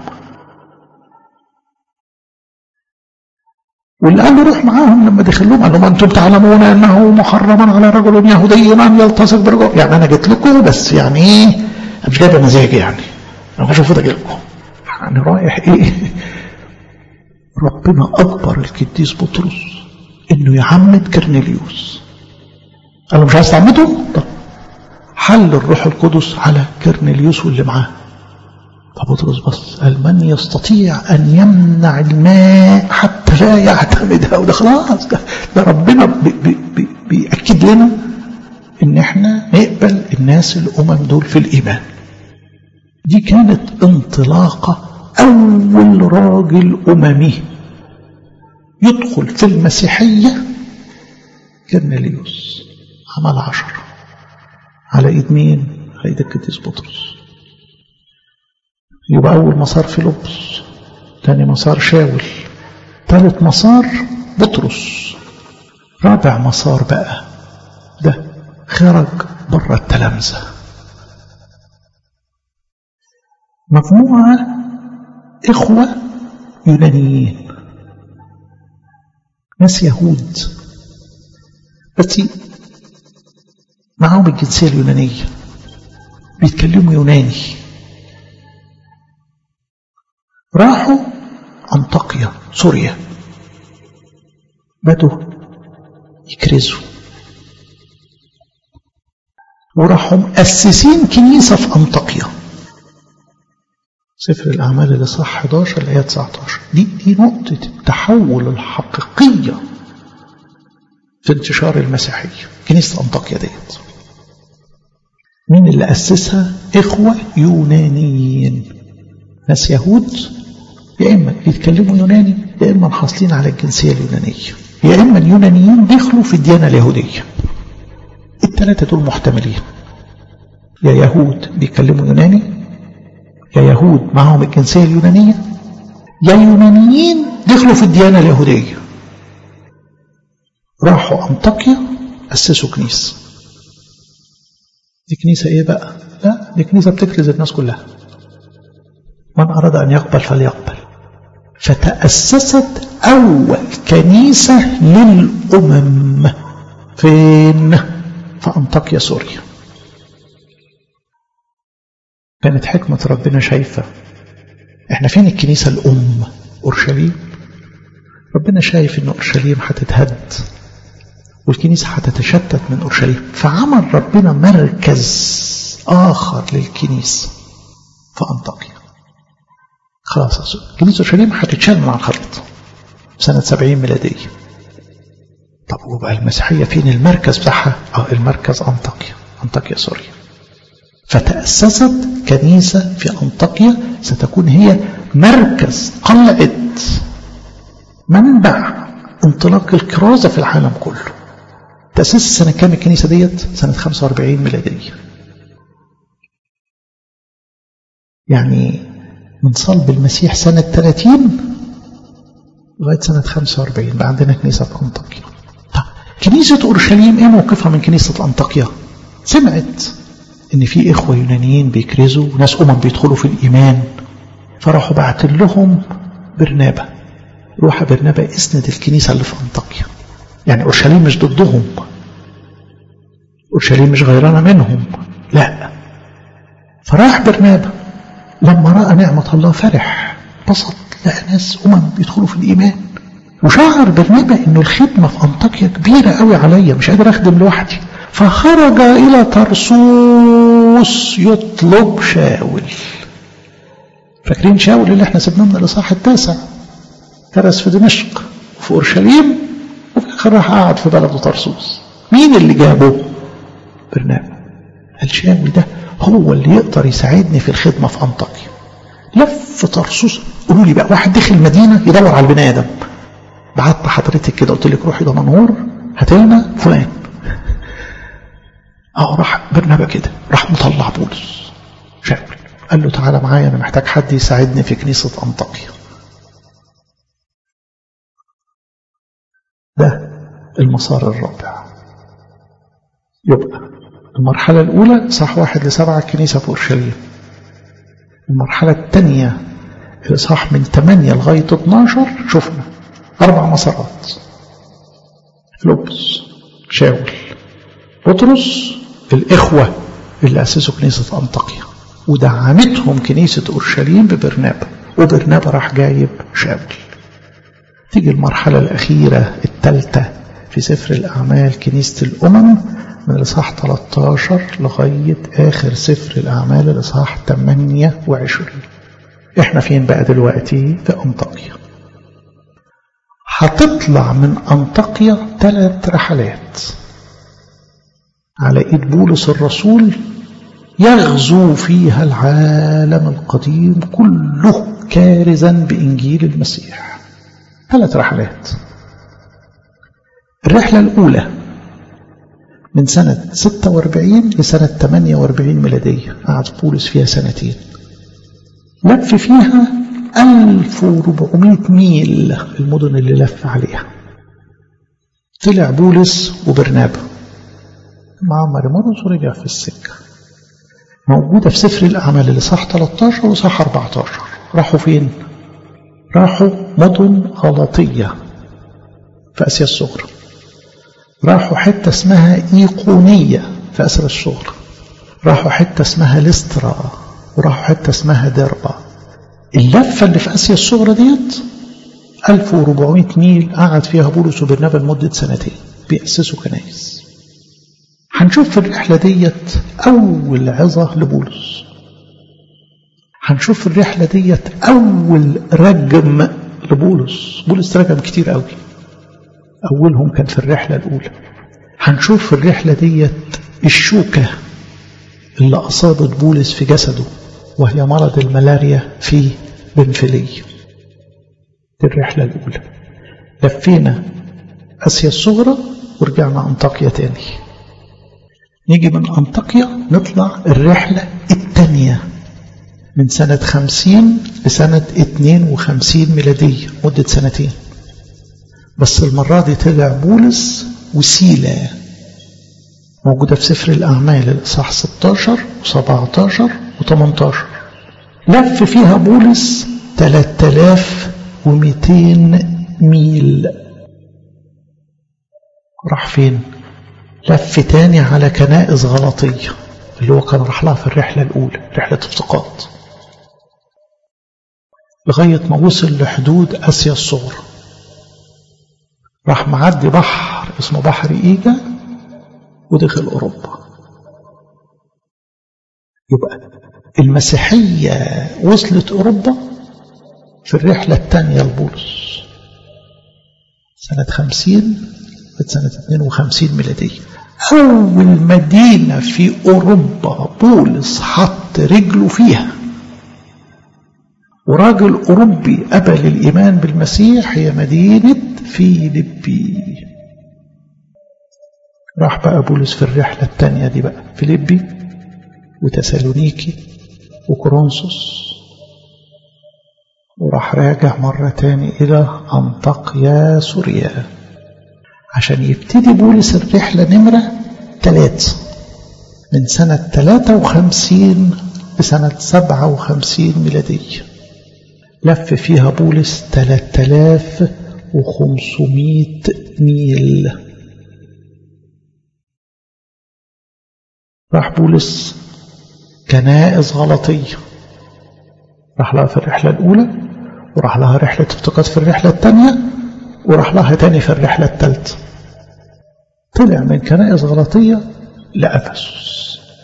واللي قال له روح معاهم لما دخل لهم قال لهم انتم تعلمون انه محرم على رجل يهودي ان يلتصق برجل يعني انا جيت لكم بس يعني ايه انا مش جايب مزاجي يعني انا هشوف ده لكم يعني رايح ايه ربنا اكبر القديس بطرس انه يعمد كرنيليوس قال له مش عايز تعمده طب حل الروح القدس على كرنيليوس واللي معاه فبطرس بص قال من يستطيع أن يمنع الماء حتى لا يعتمد وده خلاص ده, ده ربنا بي بي بي بيأكد لنا إن إحنا نقبل الناس الأمم دول في الإيمان دي كانت انطلاقة أول راجل أممي يدخل في المسيحية كرنيليوس عمل عشر على ايد مين؟ على ايد القديس بطرس يبقى أول مسار فيلبس تاني مسار شاول ثالث مسار بطرس رابع مسار بقى ده خرج بره التلامذة مجموعة إخوة يونانيين ناس يهود بس معاهم الجنسية اليونانية بيتكلموا يوناني راحوا أنطاكيا سوريا بدوا يكرزوا وراحوا مؤسسين كنيسة في أنطاكيا سفر الأعمال اللي صح 11 الآية 19 دي دي نقطة التحول الحقيقية في انتشار المسيحية كنيسة أنطاكيا ديت مين اللي أسسها إخوة يونانيين ناس يهود يا إما يتكلموا يوناني يا إما حاصلين على الجنسية اليونانية يا إما اليونانيين دخلوا في الديانة اليهودية الثلاثة دول محتملين يا يهود بيتكلموا يوناني يا يهود معهم الجنسية اليونانية يا يونانيين دخلوا في الديانة اليهودية راحوا أنطاكيا أسسوا كنيسة دي كنيسة إيه بقى؟ لا دي كنيسة بتكرز الناس كلها من أراد أن يقبل فليقبل فتأسست أول كنيسة للأمم فين؟ في أنطاكيا سوريا كانت حكمة ربنا شايفة احنا فين الكنيسة الأم أورشليم ربنا شايف ان أورشليم هتتهد والكنيسة هتتشتت من أورشليم فعمل ربنا مركز آخر للكنيسة في أنطاكيا خلاص كنيسة أورشليم هتتشال من على الخريطة سنة 70 ميلادية طب وبقى المسيحية فين المركز بتاعها؟ اه المركز أنطاكيا أنطاكيا سوريا فتأسست كنيسة في أنطاكيا ستكون هي مركز قلعة منبع انطلاق الكرازة في العالم كله تأسيس سنة كام الكنيسة ديت سنة 45 ميلادية يعني من صلب المسيح سنة 30 لغاية سنة 45 بقى عندنا كنيسة في أنطاكيا طب كنيسة أورشليم إيه موقفها من كنيسة أنطاكيا سمعت إن في إخوة يونانيين بيكرزوا وناس أمم بيدخلوا في الإيمان فراحوا بعت لهم برنابة روح برنابة اسند الكنيسة اللي في أنطاكيا يعني أورشليم مش ضدهم أورشليم مش غيرانة منهم لا فراح برنابة لما رأى نعمة الله فرح بسط لقى ناس أمم بيدخلوا في الإيمان وشعر برنابة إنه الخدمة في أنطاكيا كبيرة قوي عليا مش قادر أخدم لوحدي فخرج إلى طرسوس يطلب شاول فاكرين شاول اللي احنا سبناه من الإصحاح التاسع كرس في دمشق وفي أورشليم وفي الآخر راح قعد في بلده طرسوس مين اللي جابه؟ برنابا الشاول ده هو اللي يقدر يساعدني في الخدمة في أنطاكيا لف طرسوس قولوا لي بقى واحد دخل مدينة يدور على البني آدم بعت حضرتك كده قلت لك روحي دمنهور هات لنا فلان اه راح برنابا كده راح مطلع بولس شاول قال له تعالى معايا انا محتاج حد يساعدني في كنيسة أنطاكيا ده المسار الرابع يبقى المرحلة الأولى صح واحد لسبعة كنيسة في أورشليم المرحلة الثانية صح من 8 لغاية 12 شفنا أربع مسارات فلوبس شاول بطرس الإخوة اللي أسسوا كنيسة أنطاكيا ودعمتهم كنيسة أورشليم ببرنابا وبرنابا راح جايب شاول تيجي المرحلة الأخيرة الثالثة في سفر الأعمال كنيسة الأمم من الإصحاح 13 لغاية آخر سفر الأعمال الإصحاح 28 احنا فين بقى دلوقتي في أنطاكيا هتطلع من أنطاكيا ثلاث رحلات على إيد بولس الرسول يغزو فيها العالم القديم كله كارزا بإنجيل المسيح ثلاث رحلات الرحلة الأولى من سنة 46 لسنة 48 ميلادية قعد بولس فيها سنتين لف فيها 1400 ميل المدن اللي لف عليها طلع بولس وبرنابا مع مرمرس ورجع في السكة موجودة في سفر الأعمال اللي صح 13 وصح 14 راحوا فين؟ راحوا مدن غلطية في آسيا الصغرى راحوا حتة اسمها إيقونية في آسيا الصغرى راحوا حتة اسمها لسترا وراحوا حتة اسمها ديربا اللفة اللي في آسيا الصغرى ديت 1400 ميل قعد فيها بولس وبرنابا لمدة سنتين بيأسسوا كنايس هنشوف في الرحلة ديت أول عظة لبولس هنشوف في الرحلة ديت أول رجم لبولس بولس رجم كتير قوي أولهم كان في الرحلة الأولى هنشوف في الرحلة ديت الشوكة اللي أصابت بولس في جسده وهي مرض الملاريا في بنفلية دي الرحلة الأولى لفينا آسيا الصغرى ورجعنا أنطاكيا تاني نيجي من أنطاكيا نطلع الرحلة الثانية من سنة خمسين لسنة اتنين وخمسين ميلادية مدة سنتين بس المرة دي طلع بولس وسيلة موجودة في سفر الأعمال الإصحاح 16 و17 و18 لف فيها بولس 3200 ميل راح فين؟ لف تاني على كنائس غلطية اللي هو كان راح لها في الرحلة الأولى رحلة افتقاد لغاية ما وصل لحدود آسيا الصغرى راح معدي بحر اسمه بحر إيجا ودخل أوروبا يبقى المسيحية وصلت أوروبا في الرحلة الثانية لبولس سنة خمسين سنة 52 ميلادية أول مدينة في أوروبا بولس حط رجله فيها وراجل أوروبي قبل الإيمان بالمسيح هي مدينة فيليبي راح بقى بولس في الرحلة الثانية دي بقى فيليبي وتسالونيكي وكورنثوس وراح راجع مرة تاني إلى أنطاكيا سوريا عشان يبتدي بولس الرحلة نمرة ثلاثة من سنة 53 لسنة 57 ميلادية لف فيها بولس 3500 ميل راح بولس كنائس غلطية راح لها في الرحلة الأولى وراح لها رحلة افتقاد في الرحلة الثانية وراح لها تاني في الرحلة الثالثة طلع من كنائس غلطية لأفسس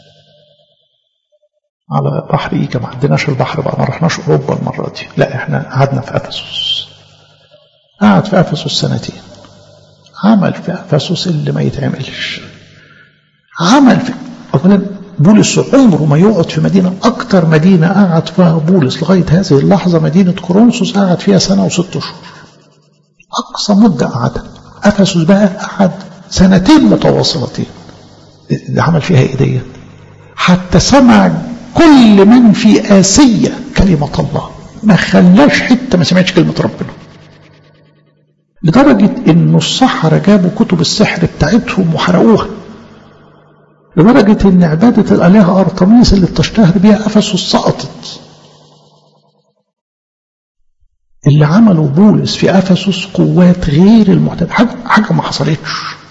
على بحر إيجا ما عندناش البحر بقى ما رحناش أوروبا المرة دي لا احنا قعدنا في أفسس قعد في أفسس سنتين عمل في أفسس اللي ما يتعملش عمل في أولا بولس عمره ما يقعد في مدينة أكتر مدينة قعد فيها بولس لغاية هذه اللحظة مدينة كورنثوس قعد فيها سنة وست أشهر أقصى مدة قعدها أفسس بقى قعد سنتين متواصلتين اللي عمل فيها إيديا حتى سمع كل من في آسيا كلمة الله ما خلاش حتة ما سمعتش كلمة ربنا لدرجة إنه السحرة جابوا كتب السحر بتاعتهم وحرقوها لدرجة إن عبادة الآلهة أرطميس اللي بتشتهر بيها أفسس سقطت اللي عمله بولس في أفسس قوات غير المعتادة حاجة, حاجة ما حصلتش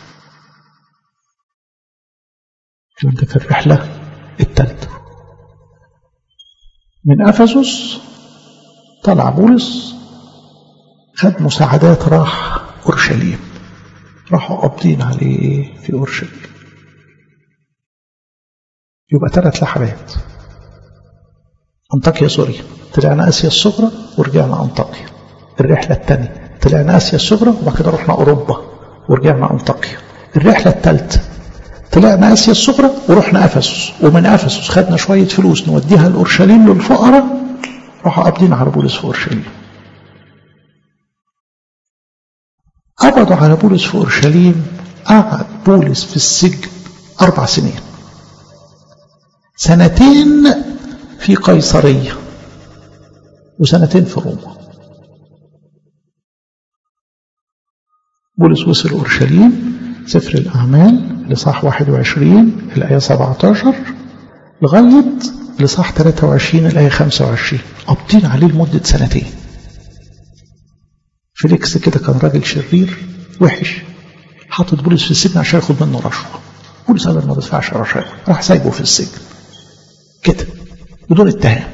ده في الرحلة الثالثة من أفسس طلع بولس خد مساعدات راح أورشليم راحوا قابضين عليه في أورشليم يبقى ثلاث لحبات أنطاكيا سوريا طلعنا آسيا الصغرى ورجعنا أنطاكيا الرحلة الثانية طلعنا آسيا الصغرى وبعد كده رحنا أوروبا ورجعنا أنطاكيا الرحلة الثالثة طلعنا آسيا الصغرى ورحنا أفسس ومن أفسس خدنا شوية فلوس نوديها لأورشليم للفقراء راحوا قابضين على بولس في أورشليم قبضوا على بولس في أورشليم قعد بولس في السجن أربع سنين سنتين في قيصرية وسنتين في روما بولس وصل أورشليم سفر الأعمال لصح 21 الآية 17 لغاية لصح 23 الآية 25 قابضين عليه لمدة سنتين فيليكس كده كان راجل شرير وحش حاطط بولس في السجن عشان ياخد منه رشوة بولس قال ما بدفعش رشاوى راح سايبه في السجن كده بدون اتهام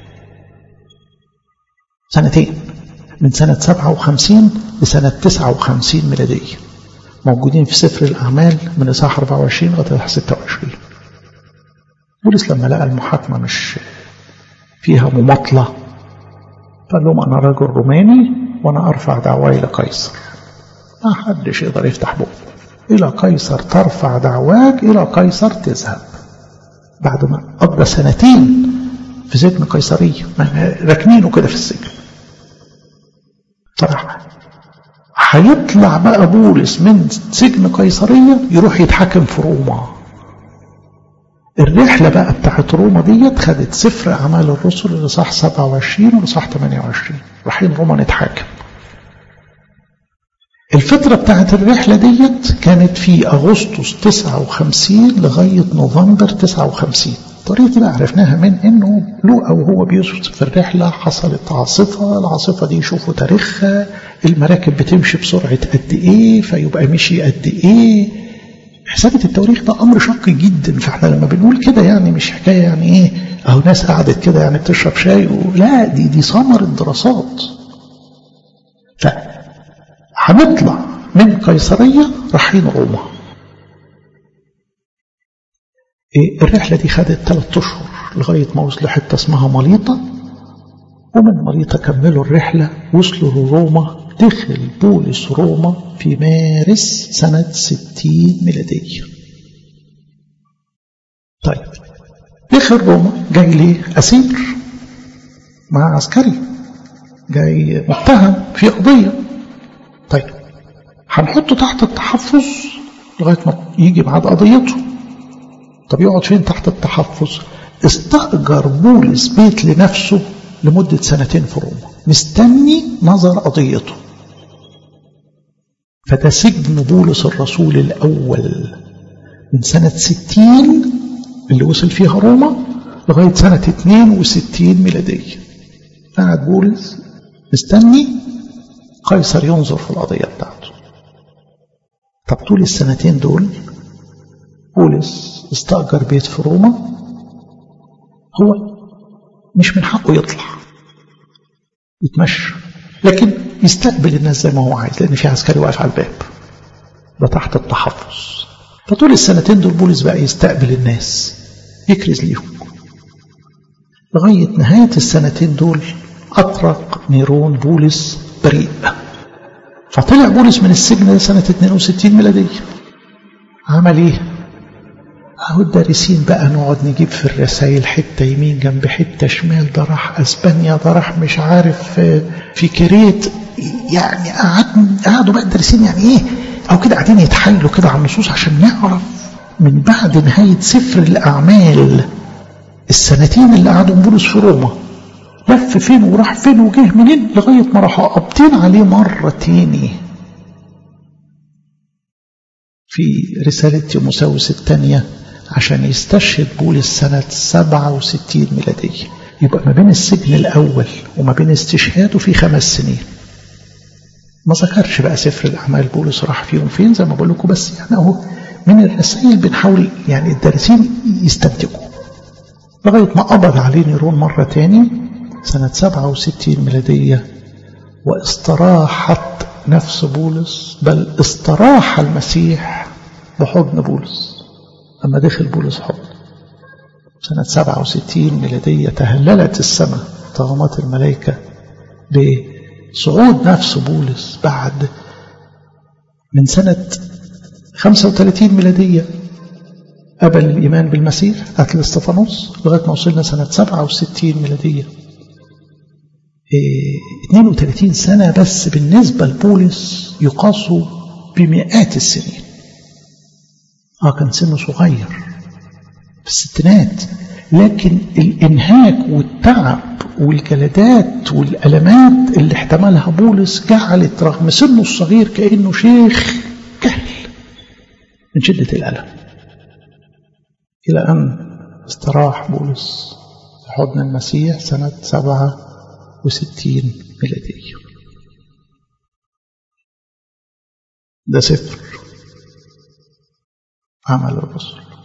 سنتين من سنة 57 لسنة 59 ميلادية موجودين في سفر الأعمال من إصحاح 24 لغاية 26 بولس لما لقى المحاكمة مش فيها مماطلة قال لهم أنا راجل روماني وأنا أرفع دعواي لقيصر ما حدش يقدر يفتح بقه إلى قيصر ترفع دعواك إلى قيصر تذهب بعد ما قضى سنتين في سجن قيصرية راكنينه كده في السجن فرح هيطلع بقى بولس من سجن قيصرية يروح يتحكم في روما الرحلة بقى بتاعت روما ديت خدت سفر أعمال الرسل لصح 27 ولصح 28 رايحين روما نتحاكم الفترة بتاعت الرحلة ديت كانت في أغسطس 59 لغاية نوفمبر 59 الطريقة دي بقى عرفناها من انه لوقا وهو بيوصف في الرحلة حصلت عاصفة العاصفة دي يشوفوا تاريخها المراكب بتمشي بسرعة قد ايه فيبقى مشي قد ايه حسابة التواريخ ده امر شق جدا فاحنا لما بنقول كده يعني مش حكاية يعني ايه اهو ناس قعدت كده يعني بتشرب شاي و... لا دي دي ثمرة دراسات ف هنطلع من قيصرية رايحين روما إيه الرحلة دي خدت ثلاث أشهر لغاية ما وصلوا حتة اسمها مليطة ومن مليطة كملوا الرحلة وصلوا لروما دخل بولس روما في مارس سنة 60 ميلادية طيب دخل روما جاي ليه أسير مع عسكري جاي متهم في قضية طيب هنحطه تحت التحفظ لغاية ما يجي بعد قضيته طب يقعد فين تحت التحفظ استأجر بولس بيت لنفسه لمدة سنتين في روما مستني نظر قضيته فده سجن بولس الرسول الأول من سنة ستين اللي وصل فيها روما لغاية سنة 62 ميلادية قاعد بولس مستني قيصر ينظر في القضية بتاعته طب طول السنتين دول بولس استأجر بيت في روما هو مش من حقه يطلع يتمشى لكن يستقبل الناس زي ما هو عايز لأن في عسكري واقف على الباب ده تحت التحفظ فطول السنتين دول بولس بقى يستقبل الناس يكرز ليهم لغاية نهاية السنتين دول أطرق نيرون بولس بريء فطلع بولس من السجن سنة 62 ميلادية عمل ايه اهو الدارسين بقى نقعد نجيب في الرسائل حتة يمين جنب حتة شمال ده راح اسبانيا ده راح مش عارف في كريت يعني قعد قعدوا بقى الدارسين يعني ايه او كده قاعدين يتحايلوا كده على النصوص عشان نعرف من بعد نهاية سفر الأعمال السنتين اللي قعدوا بولس في روما لف فين وراح فين وجه منين لغاية ما راحوا قابضين عليه مرة تاني في رسالة تيموساوس الثانية عشان يستشهد بولس سنة 67 ميلادية يبقى ما بين السجن الأول وما بين استشهاده في خمس سنين ما ذكرش بقى سفر الأعمال بولس راح فيهم فين زي ما بقول لكم بس يعني أهو من الرسائل بنحاول يعني الدارسين يستنتجوا لغاية ما قبض عليه نيرون مرة تاني سنة 67 ميلادية واستراحت نفس بولس بل استراح المسيح بحضن بولس أما دخل بولس حضن سنة 67 ميلادية تهللت السماء طغمات الملائكة بصعود نفس بولس بعد من سنة 35 ميلادية قبل الإيمان بالمسيح قتل استفانوس لغاية ما وصلنا سنة 67 ميلادية إيه 32 سنة بس بالنسبة لبولس يقاسوا بمئات السنين اه كان سنه صغير في الستينات لكن الانهاك والتعب والجلدات والالمات اللي احتملها بولس جعلت رغم سنه الصغير كانه شيخ كهل من شده الالم الى ان استراح بولس في حضن المسيح سنه سبعه وستين ميلاديه ده سفر عمل الرسل